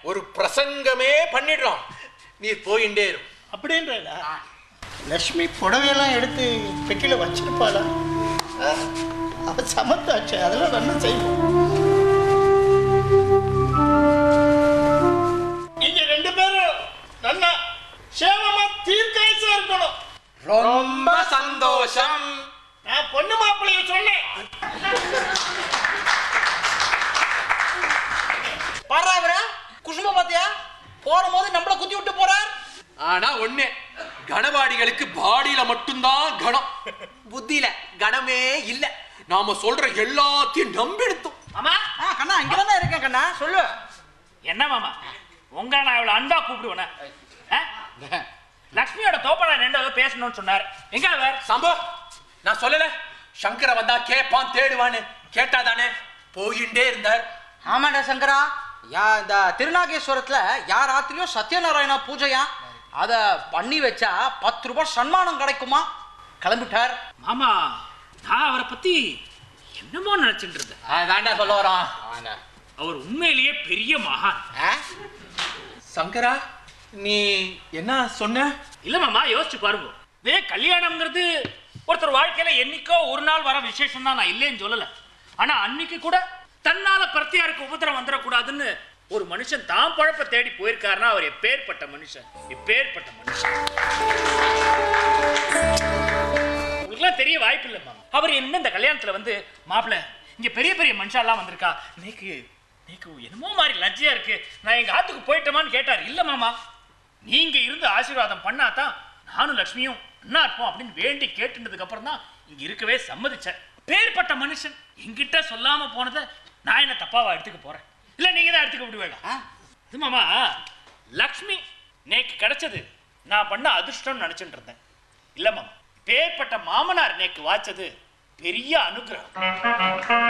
ஒரு பிரசங்கமே பண்ணிடுறோம் நீர் போயிண்டே இரு அப்படின்றா லக்ஷ்மி புடவையெல்லாம் எடுத்து பெட்டியில் வச்சிருப்பாளா ஆ, அவ சமத்தாச்சு அதெல்லாம் நல்லா செய்வோம் நீங்க ரெண்டு பேரும் நல்லா சேமமா தீர்க்காயசா இருக்கணும் ரொம்ப சந்தோஷம் நான் பொண்ணு மாப்பிள்ளைய சொன்னேன் பாரா இவர குசும பாத்தியா போகும்போது நம்மள குத்தி விட்டு போறார் ஆனா ஒண்ணு கனவாடிகளுக்கு பாடியில மட்டும்தான் கணம் புத்தியில கணமே இல்ல நாம சொல்ற எல்லாத்தையும் நம்பிடுத்தோம் மாமா ஆ கண்ணா இங்க தானே இருக்கேன் கண்ணா சொல்லு என்ன மாமா உங்க நான் இவ்வளவு அன்பா கூப்பிடுவேன லக்ஷ்மியோட தோப்படா ரெண்டாவது பேசணும்னு சொன்னார் எங்க அவர் சம்போ நான் சொல்லல சங்கர வந்தா கேப்பான் தேடுவான்னு கேட்டாதானே போயிண்டே இருந்தார் ஆமாண்டா சங்கரா யா இந்த திருநாகேஸ்வரத்துல யார் ஆத்திலையும் சத்யநாராயணா பூஜையா அத பண்ணி வச்சா பத்து ரூபாய் சன்மானம் கிடைக்குமா கிளம்பிட்டார் மாமா நான் அவரை பத்தி என்னமோ நினைச்சிட்டு இருந்தேன் அதான்டா சொல்ல வரோம் அவர் உண்மையிலேயே பெரிய மகான் சங்கரா நீ என்ன சொன்ன இல்ல மாமா யோசிச்சு பாருங்க இதே கல்யாணம்ங்கிறது ஒருத்தர் வாழ்க்கையில என்னைக்கோ ஒரு நாள் வர விசேஷம் தான் நான் இல்லைன்னு சொல்லல ஆனா அன்னைக்கு கூட தன்னால பிரத்தியாருக்கு உபத்திரம் வந்துடக்கூடாதுன்னு ஒரு மனுஷன் தான் பழப்ப தேடி போயிருக்காருன்னா அவர் எப்பேற்பட்ட மனுஷன் எப்பேற்பட்ட மனுஷன் உங்களுக்குலாம் தெரிய வாய்ப்பு இல்லை மாமா அவர் என்ன இந்த கல்யாணத்துல வந்து மாப்பிள்ள இங்க பெரிய பெரிய மனுஷாலாம் வந்திருக்கா இன்னைக்கு நீக்கு என்னமோ மாதிரி லஜ்ஜையா இருக்கு நான் எங்க ஆத்துக்கு போயிட்டோமான்னு கேட்டார் இல்ல மாமா நீங்க இருந்து ஆசீர்வாதம் பண்ணாதான் நானும் லக்ஷ்மியும் ஒண்ணா இருப்போம் அப்படின்னு வேண்டி கேட்டுனதுக்கு அப்புறம் தான் இங்க இருக்கவே சம்மதிச்சேன் பேர்பட்ட மனுஷன் என்கிட்ட சொல்லாம போனதை நான் என்ன தப்பாவா எடுத்துக்க போறேன் இல்ல நீங்க தான் எடுத்துக்க விடுவேடா இது மாமா லக்ஷ்மி நேக்கு கிடைச்சது நான் பண்ண அதிர்ஷ்டம்னு நினைச்சிட்டு இருந்தேன் இல்ல மாமா பேர்பட்ட மாமனார் நேக்கு வாச்சது பெரிய அனுகிரகம்